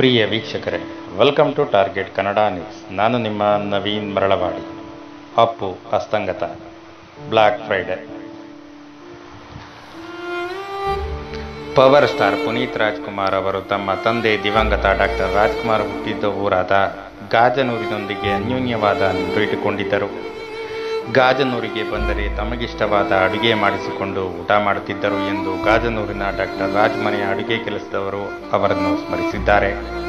ಪ್ರಿಯ ವೀಕ್ಷಕರೇ welcome to Target Kannada News ನಾನು ನಿಮ್ಮ ನವೀನ್ ಮರಳವಾಡಿ ಅಪ್ಪು ಅಸ್ತಂಗತ black Friday power star Puneeth Rajkumar ಅವರು ತಮ್ಮ ತಂದೆ ದಿವಂಗತ ಡಾಕ್ಟರ್ ರಾಜ್ಕುಮಾರ್ ಹುಟ್ಟಿದ್ದ ಊರಾದ ಗಾಜನೂರಿನೊಂದಿಗೆ ಅನ್ಯೋನ್ಯವಾದ ನಂಟು ಇಟ್ಟುಕೊಂಡಿದ್ದರು ಗಾಜನೂರಿಗೆ ಬಂದರೆ ತಮಗಿಷ್ಟವಾದ ಅಡುಗೆ ಮಾಡಿಸಿಕೊಂಡು ಊಟ ಮಾಡುತ್ತಿದ್ದರು ಎಂದು ಗಾಜನೂರಿನ ಡಾಕ್ಟರ್ ರಾಜ್ ಮನೆಯ ಅಡುಗೆ ಕೆಲಸದವರು ಅವರನ್ನು ಸ್ಮರಿಸಿದ್ದಾರೆ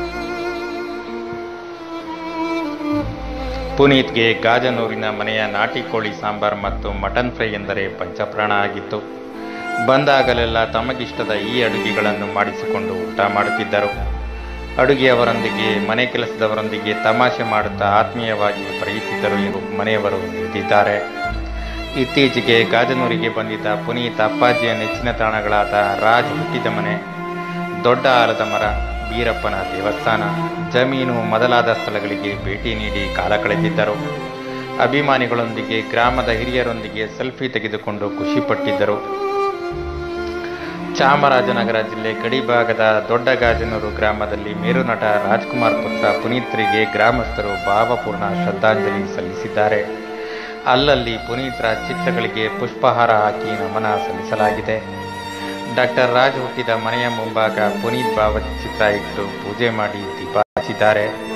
ಪುನೀತ್ಗೆ ಗಾಜನೂರಿನ ಮನೆಯ ನಾಟಿ ಕೋಳಿ ಸಾಂಬಾರ್ ಮತ್ತು ಮಟನ್ ಫ್ರೈ ಎಂದರೆ ಪಂಚಪ್ರಾಣ ಆಗಿತ್ತು ಬಂದಾಗಲೆಲ್ಲ ತಮಗಿಷ್ಟದ ಈ ಅಡುಗೆಗಳನ್ನು ಮಾಡಿಸಿಕೊಂಡು ಊಟ ಮಾಡುತ್ತಿದ್ದರು ಅಡುಗೆಯವರೊಂದಿಗೆ ಮನೆ ಕೆಲಸದವರೊಂದಿಗೆ ತಮಾಷೆ ಮಾಡುತ್ತಾ ಆತ್ಮೀಯವಾಗಿ ಪರಿಯುತ್ತಿದ್ದರು ಎಂದು ಮನೆಯವರು ತಿಳಿದಿದ್ದಾರೆ ಇತ್ತೀಚೆಗೆ ಗಾಜನೂರಿಗೆ ಬಂದಿದ್ದ ಪುನೀತ್ ಅಪ್ಪಾಜಿಯ ನೆಚ್ಚಿನ ತಾಣಗಳಾದ ರಾಜ್ ಹುಟ್ಟಿದ ಮನೆ ದೊಡ್ಡ ಆಲದ ಮರ ಬೀರಪ್ಪನ ದೇವಸ್ಥಾನ ಜಮೀನು ಮೊದಲಾದ ಸ್ಥಳಗಳಿಗೆ ಭೇಟಿ ನೀಡಿ ಕಾಲ ಕಳೆದಿದ್ದರು ಅಭಿಮಾನಿಗಳೊಂದಿಗೆ ಗ್ರಾಮದ ಹಿರಿಯರೊಂದಿಗೆ ಸೆಲ್ಫಿ ತೆಗೆದುಕೊಂಡು ಖುಷಿಪಟ್ಟಿದ್ದರು ಚಾಮರಾಜನಗರ ಜಿಲ್ಲೆ ಗಡಿಭಾಗದ ದೊಡ್ಡಗಾಜನೂರು ಗ್ರಾಮದಲ್ಲಿ ಮೇರುನಟ ರಾಜ್ಕುಮಾರ್ ಪುತ್ರ ಪುನೀತ್ರಿಗೆ ಗ್ರಾಮಸ್ಥರು ಭಾವಪೂರ್ಣ ಶ್ರದ್ಧಾಂಜಲಿ ಸಲ್ಲಿಸಿದ್ದಾರೆ ಅಲ್ಲಲ್ಲಿ ಪುನೀತ್ರ ಚಿತ್ರಗಳಿಗೆ ಪುಷ್ಪಹಾರ ಹಾಕಿ ನಮನ ಸಲ್ಲಿಸಲಾಗಿದೆ ಡಾಕ್ಟರ್ ರಾಜ್ ಹುಟ್ಟಿದ ಮನೆಯ ಮುಂಭಾಗ ಪುನೀತ್ ಭಾವಚಿತ್ರ ಇಟ್ಟು ಪೂಜೆ ಮಾಡಿ ದೀಪ ಹಚ್ಚಿದ್ದಾರೆ